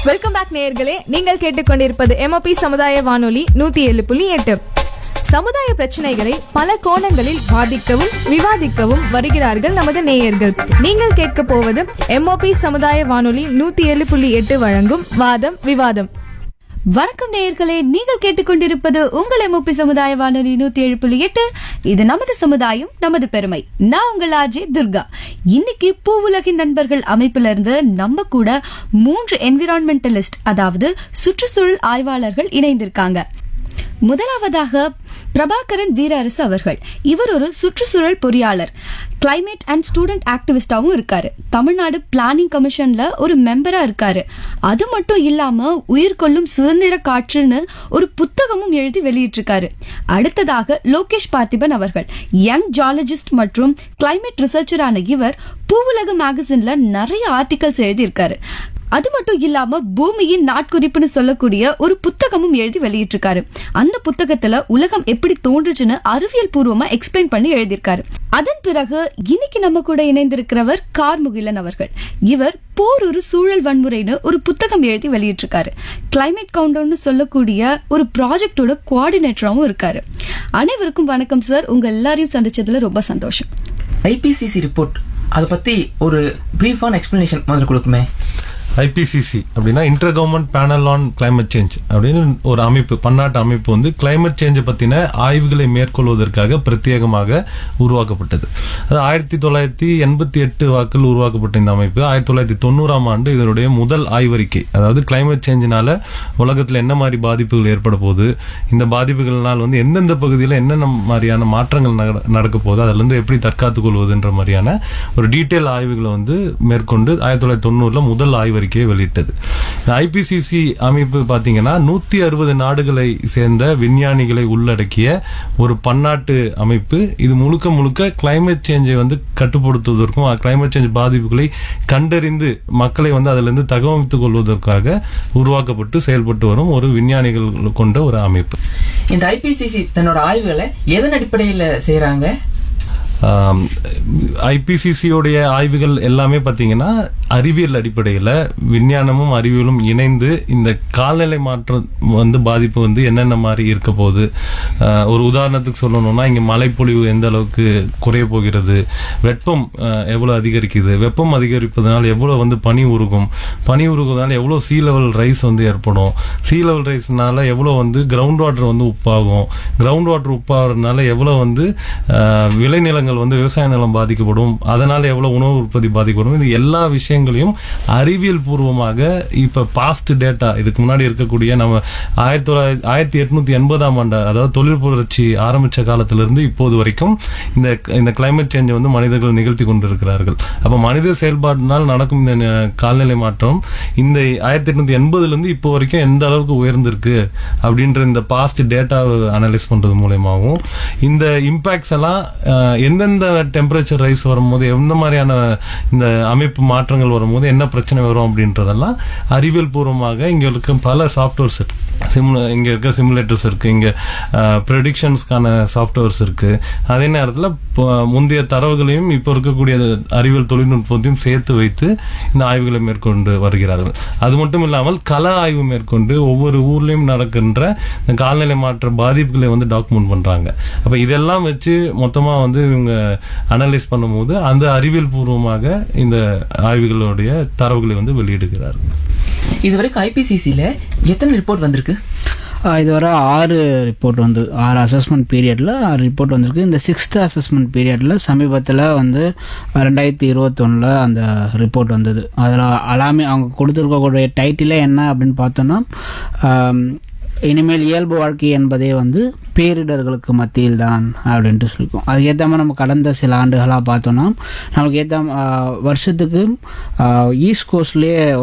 welcome back நேயர்களே நீங்கள் கேட்டுக்கொண்டிருப்பது எம்ஓபி சமுதாய வானொலி நூத்தி ஏழு புள்ளி எட்டு சமுதாய பிரச்சனைகளை பல கோணங்களில் வாதிக்கவும் விவாதிக்கவும் வருகிறார்கள் நமது நேயர்கள் நீங்கள் கேட்க போவது எம்ஓபி சமுதாய வானொலி நூத்தி ஏழு புள்ளி எட்டு வழங்கும் வாதம் விவாதம் வணக்கம் நேயர்களே நீங்கள் கேட்டுக்கொண்டிருப்பது உங்கள் எம்ஓபி சமுதாய வானொலி நூத்தி ஏழு புள்ளி எட்டு இது நமது சமுதாயம் நமது பெருமை நான் உங்கள் ஆர்ஜே துர்கா இன்னைக்கு பூவுலகின் நண்பர்கள் அமைப்புல இருந்து நம்ம கூட மூன்று என்விரான்மெண்டலிஸ்ட் அதாவது சுற்றுச்சூழல் ஆய்வாளர்கள் இணைந்திருக்காங்க முதலாவதாக பிரபாகரன் வீரரசு அவர்கள் இவர் ஒரு சுற்றுச்சூழல் பொறியாளர் கிளைமேட் அண்ட் ஸ்டூடெண்ட் ஆக்டிவிஸ்டாவும் இருக்காரு தமிழ்நாடு பிளானிங் கமிஷன்ல ஒரு மெம்பரா இருக்காரு அது மட்டும் இல்லாம உயிர் கொள்ளும் சுதந்திர காற்றுன்னு ஒரு புத்தகமும் எழுதி வெளியிட்டிருக்காரு அடுத்ததாக லோகேஷ் பார்த்திபன் அவர்கள் யங் ஜாலஜிஸ்ட் மற்றும் கிளைமேட் ரிசர்ச்சரான இவர் பூவுலக மேகசின்ல நிறைய ஆர்டிகல்ஸ் எழுதியிருக்காரு அது மட்டும் இல்லாம பூமியின் நாட்குறிப்புன்னு சொல்லக்கூடிய ஒரு புத்தகமும் எழுதி வெளியிட்டிருக்காரு அந்த புத்தகத்துல உலகம் எப்படி தோன்றுச்சுன்னு அறிவியல் பூர்வமா எக்ஸ்பிளைன் பண்ணி எழுதியிருக்காரு அதன் பிறகு இன்னைக்கு நம்ம கூட இணைந்திருக்கிறவர் கார்முகிலன் அவர்கள் இவர் போர் ஒரு சூழல் வன்முறைன்னு ஒரு புத்தகம் எழுதி வெளியிட்டிருக்காரு கிளைமேட் கவுண்டவுன்னு சொல்லக்கூடிய ஒரு ப்ராஜெக்டோட கோஆர்டினேட்டராகவும் இருக்காரு அனைவருக்கும் வணக்கம் சார் உங்க எல்லாரையும் சந்திச்சதுல ரொம்ப சந்தோஷம் ஐபிசிசி ரிப்போர்ட் அதை பத்தி ஒரு பிரீஃபான எக்ஸ்பிளனேஷன் முதல்ல கொடுக்குமே ஐபிசிசி அப்படின்னா inter government panel on climate change அப்படின்னு ஒரு அமைப்பு பன்னாட்டு அமைப்பு வந்து கிளைமேட் சேஞ்சை பத்தின ஆய்வுகளை மேற்கொள்வதற்காக பிரத்யேகமாக உருவாக்கப்பட்டது அது ஆயிரத்தி தொள்ளாயிரத்தி எண்பத்தி எட்டு வாக்கில் உருவாக்கப்பட்ட இந்த அமைப்பு ஆயிரத்தி தொள்ளாயிரத்தி தொண்ணூறாம் ஆண்டு இதனுடைய முதல் ஆய்வறிக்கை அதாவது கிளைமேட் சேஞ்சினால உலகத்தில் என்ன மாதிரி பாதிப்புகள் ஏற்பட போகுது இந்த பாதிப்புகள்னால் வந்து எந்தெந்த பகுதியில் என்னென்ன மாதிரியான மாற்றங்கள் நட- நடக்க போகுது அதுல இருந்து எப்படி தற்காத்துக் கொள்வதுன்ற மாதிரியான ஒரு டீட்டெயில் ஆய்வுகளை வந்து மேற்கொண்டு ஆயிரத்தி தொள்ளாயிரத்தி தொண்ணூறுல முதல் ஆய்வறிக்கையை வெளியிட்டது இந்த ஐபிசிசி அமைப்பு பார்த்தீங்கன்னா நூத்தி அறுபது நாடுகளை சேர்ந்த விஞ்ஞானிகளை உள்ளடக்கிய ஒரு பன்னாட்டு அமைப்பு இது முழுக்க முழுக்க கிளைமேட் சேஞ்சை வந்து கட்டுப்படுத்துவதற்கும் கிளைமேட் சேஞ்ச் பாதிப்புகளை கண்டறிந்து மக்களை வந்து அதிலிருந்து இருந்து தகவமைத்துக் கொள்வதற்காக உருவாக்கப்பட்டு செயல்பட்டு வரும் ஒரு விஞ்ஞானிகள் கொண்ட ஒரு அமைப்பு இந்த ஐபிசிசி தன்னோட ஆய்வுகளை எதன் அடிப்படையில செய்யறாங்க ஐபிசிசியோடைய ஆய்வுகள் எல்லாமே பார்த்தீங்கன்னா அறிவியல் அடிப்படையில் விஞ்ஞானமும் அறிவியலும் இணைந்து இந்த காலநிலை மாற்றம் வந்து பாதிப்பு வந்து என்னென்ன மாதிரி இருக்க போகுது ஆஹ் ஒரு உதாரணத்துக்கு சொல்லணும்னா இங்கே மழைப்பொழிவு எந்த அளவுக்கு குறைய போகிறது வெப்பம் ஆஹ் எவ்வளவு அதிகரிக்குது வெப்பம் அதிகரிப்பதனால் எவ்வளவு வந்து பனி உருகும் பனி உருகுவதனால எவ்வளவு சீ லெவல் ரைஸ் வந்து ஏற்படும் சீ லெவல் ரைஸ்னால எவ்வளவு வந்து கிரவுண்ட் வாட்டர் வந்து உப்பாகும் கிரவுண்ட் வாட்டர் உப்பாகிறதுனால எவ்வளவு வந்து ஆஹ் விளைநிலங்கள் வந்து விவசாய நிலம் பாதிக்கப்படும் அதனால எவ்வளவு உணவு உற்பத்தி பாதிக்கப்படும் இது எல்லா விஷயங்களையும் அறிவியல் பூர்வமாக இப்ப பாஸ்ட் டேட்டா இதுக்கு முன்னாடி இருக்கக்கூடிய நம்ம ஆயிரத்தி தொள்ளாயிரத்தி ஆயிரத்தி எட்நூத்தி எண்பதாம் ஆண்டு அதாவது தொழில் புரட்சி ஆரம்பிச்ச காலத்திலிருந்து இப்போது வரைக்கும் இந்த இந்த கிளைமேட் சேஞ்சை வந்து மனிதர்கள் நிகழ்த்தி கொண்டிருக்கிறார்கள் அப்ப மனித செயல்பாட்டினால் நடக்கும் இந்த ந- காலநிலை மாற்றம் இந்த ஆயிரத்தி எட்நூத்தி எண்பதுல இருந்து இப்போ வரைக்கும் எந்த அளவுக்கு உயர்ந்திருக்கு அப்படின்ற இந்த பாஸ்ட் டேட்டாவை அனலைஸ் பண்றது மூலயமாவும் இந்த இம்பாக்ட்ஸ் எல்லாம் அஹ், எந்தெந்த டெம்பரேச்சர் ரைஸ் வரும்போது எந்த மாதிரியான இந்த அமைப்பு மாற்றங்கள் வரும்போது என்ன பிரச்சனை வரும் அப்படின்றதெல்லாம் அறிவியல் பூர்வமாக இங்க இருக்க பல சாஃப்ட்வேர்ஸ் இருக்கு சிமுல இங்க இருக்க சிமுலேட்டர்ஸ் இருக்கு இங்க ப்ரெடிக்ஷன்ஸ்க்கான சாஃப்ட்வேர்ஸ் இருக்கு அதே நேரத்தில் முந்தைய தரவுகளையும் இப்போ இருக்கக்கூடிய அறிவியல் தொழில்நுட்பத்தையும் சேர்த்து வைத்து இந்த ஆய்வுகளை மேற்கொண்டு வருகிறார்கள் அது மட்டும் இல்லாமல் கள ஆய்வு மேற்கொண்டு ஒவ்வொரு ஊர்லயும் நடக்கின்ற இந்த காலநிலை மாற்ற பாதிப்புகளை வந்து டாக்குமெண்ட் பண்றாங்க அப்ப இதெல்லாம் வச்சு மொத்தமா வந்து இவங்க அனலைஸ் பண்ணும்போது அந்த அறிவியல் பூர்வமாக இந்த ஆய்வுகளுடைய தரவுகளை வந்து வெளியிடுகிறார்கள் இது வரைக்கும் ஐபிசிசில எத்தனை ரிப்போர்ட் வந்திருக்கு ஆஹ் இதுவரை ஆறு ரிப்போர்ட் வந்து ஆறு அசஸ்மெண்ட் பீரியடில் ஆறு ரிப்போர்ட் வந்திருக்கு இந்த சிக்ஸ்த் அசஸ்மெண்ட் பீரியடில் சமீபத்தில் வந்து ரெண்டாயிரத்தி இருபத்தொன்னில் அந்த ரிப்போர்ட் வந்தது அதில் எல்லாமே அவங்க கொடுத்துருக்கக்கூடிய டைட்டிலே என்ன அப்படின்னு பார்த்தோன்னா ஆம், இனிமேல் இயல்பு வாழ்க்கை என்பதே வந்து பேரிடர்களுக்கு மத்தியில் தான் அப்படின்ட்டு சொல்லியிருக்கோம் அதுக்கேற்ற மாதிரி நம்ம கடந்த சில ஆண்டுகளாக பார்த்தோன்னா நமக்கு ஏற்ற வருஷத்துக்கு ஈஸ்ட் கோஸ்ட்லேயே